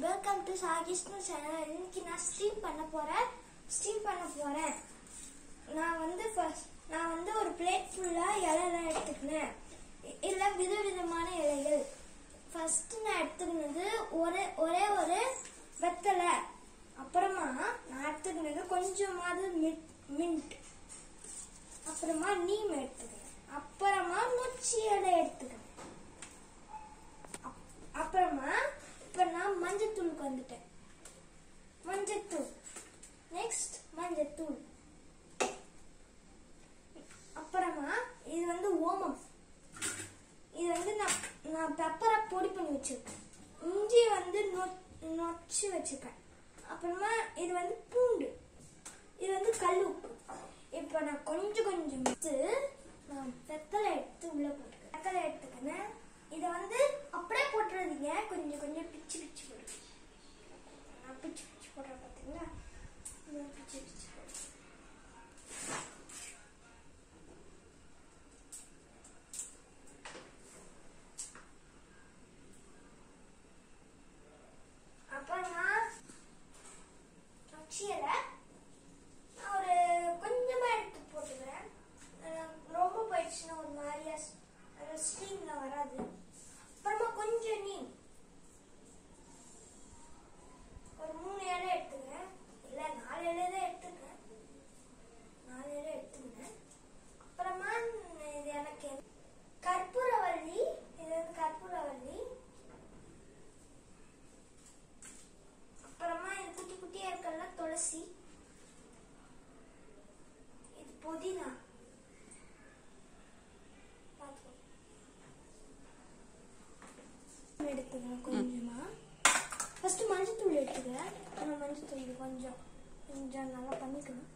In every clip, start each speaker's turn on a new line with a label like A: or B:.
A: Welcome to சாகிஷ்ணு channel இன்னைக்கு நான் stream பண்ண போறேன் ஸ்ட்ரீம் பண்ண போறேன் நான் வந்து first- நான் வந்து ஒரு பிளேட் ஃபுல்லா இலைலாம் எடுத்துக்கினேன் இல்ல விதவிதமான இலைகள் ஃபர்ஸ்ட் நான் எடுத்துக்கினது ஒரே ஒரே ஒரு வெத்தலை அப்புறமா நான் எடுத்துக்கினது கொஞ்சமாவது மின்ட் அப்புறமா நீம் எடுத்துக்கிறேன் அப்புறமா நொச்சி இலை எடுத்துக்கிறேன் அப்- அப்புறமா இப்ப நான் மஞ்சத்தூளுக்கு வந்துட்டேன் மஞ்சத்தூள் நெக்ஸ்ட் மஞ்சத்தூள் அப்புறமா இது வந்து ஓமம் இது வந்து நான் நான் பெப்பரை பொடி பண்ணி வச்சிருக்கேன் இஞ்சி வந்து நொ- நொச்சி வச்சிருக்கேன் அப்புறமா இது வந்து பூண்டு இது வந்து கல் உப்பு இப்போ நான் கொஞ்சம் கொஞ்சம் எடுத்து நான் வெத்தலை எடுத்து உள்ள போட்டுக்கிறேன் வெத்தலை எடுத்துக்கிறேன் இதை வந்து அப்படியே போட்டுறாதீங்க கொஞ்சம் கொஞ்சம் பிச்சு பிச்சு போடுங்க நான் பிச்சு பிச்சு போடுறேன் பார்த்தீங்களா இதை பிச்சு பிச்சு போடுறேன் அப்புறமா நொச்சியலை நான் ஒரு கொஞ்சமா எடுத்து போட்டுக்கிறேன் அஹ் ரொம்ப போயிடுச்சுன்னா ஒரு மாதிரியா ஸ்ட்ரீம்ல வராது அப்புறமா கொஞ்சம் நீ ஒரு மூணு இலை எடுத்துக்கிறேன் இல்ல நாலு இலை தான் எடுத்துக்கிறேன் நாலு இலை எடுத்துக்கிறேன் அப்புறமா இது எனக்கு கற்பூரவள்ளி இது வந்து கற்பூரவள்ளி அப்புறமா இது குட்டி குட்டியா இருக்கல துளசி இது புதினா பாத்துக்கோ. எடுத்துக்கிறேன் கொஞ்சமா ஃபர்ஸ்ட் மஞ்சத்தூள் எடுத்துக்கிறேன் ஆனால் மஞ்சத்தூள் இது கொஞ்சம் கொஞ்சம் நல்லா பண்ணிக்கணும்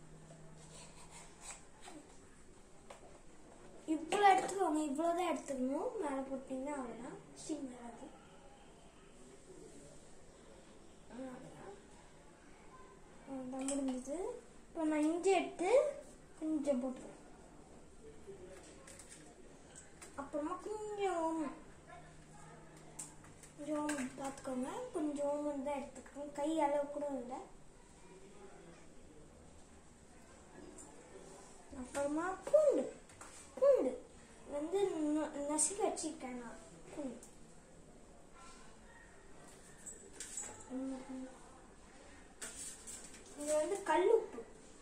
A: இவ்வளோ எடுத்துக்கோங்க இவ்வளோ தான் எடுத்துக்கணும் மேலே போட்டிங்கன்னா அவ்வளோதான் ஸ்டீம் வராது அவ்வளோதான் அவ்வளோதான் முடிஞ்சது இப்போ நான் இஞ்சி எடுத்து கொஞ்சம் போட்டுக்கிறேன் அப்புறமா கொஞ்சம் ஓமம் கொஞ்சம் ஓமம் பார்த்துக்கோங்க கொஞ்சம் ஓமம் தான் எடுத்துக்கோங்க கை அளவு கூட இல்லை அப்புறமா பூண்டு பூண்டு வந்து நு- நசுக்கி வச்சிருக்கேன் நான் பூண்டு ம், ம். இது வந்து கல்லுப்பு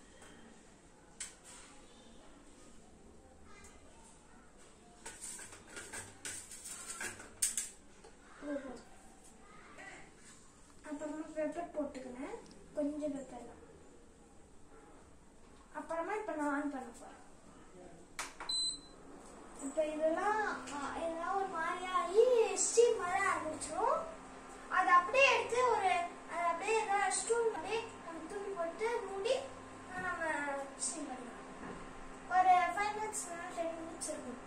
A: இது போதும். அப்புறமா பெப்பர் போட்டுக்கிறேன் கொஞ்சம் பெப்பர் தான் அப்புறமா இப்ப நான் ஆன் பண்ண போறேன் இப்ப இதெல்லாம் ஆ, இதெல்லாம் ஒரு மாதிரியாகி ஸ்டீம் வர ஆரம்பிச்சிடும் அதை அப்படியே எடுத்து ஒரு அதை அப்படியே ஏதாவது ஸ்டூல் அப்படியே நம்ம தூக்கி போட்டு மூடி ஆ, நம்ம ஸ்டீம் பண்ணலாம் ஒரு ஃபைவ் மினிட்ஸ் டென் மினிட்ஸ் இருக்கும்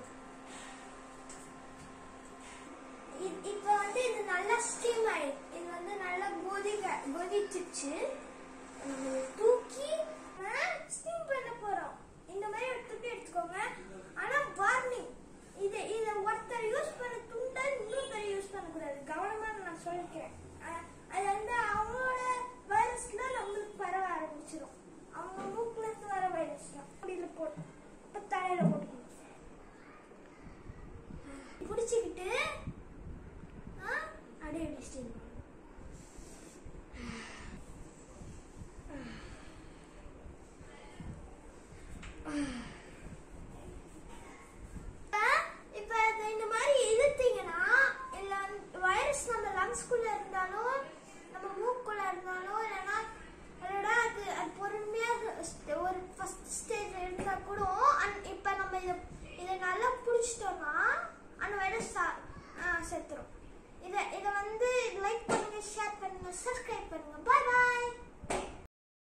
A: இ- இப்ப வந்து இது நல்லா ஸ்டீம் ஆயிடுது இது வந்து நல்லா கொதிக்க கொதிச்சிச்சு இது தூக்கி ஸ்டீம் பண்ண போறோம் இந்த மாதிரி ஒரு துண்டு எடுத்துக்கோங்க ஆனா வார்னிங் இது இத ஒருத்தர் யூஸ் பண்ண துண்டை இன்னொருத்தர் யூஸ் பண்ணக்கூடாது கவனமா நான் சொல்லிக்கிறேன் அஹ் அது வந்து அவங்களோட வைரஸ்ல நம்மளுக்கு பரவ ஆரம்பிச்சிடும் அவங்க மூக்குல இருந்து வர வைரஸ் தான் முடியல போட்டு இப்ப தலையில போட்டுக்கணும் பிடிச்சிக்கிட்டு ஆ, அப்படியே இப்படி ஸ்டீம் பண்ணணும்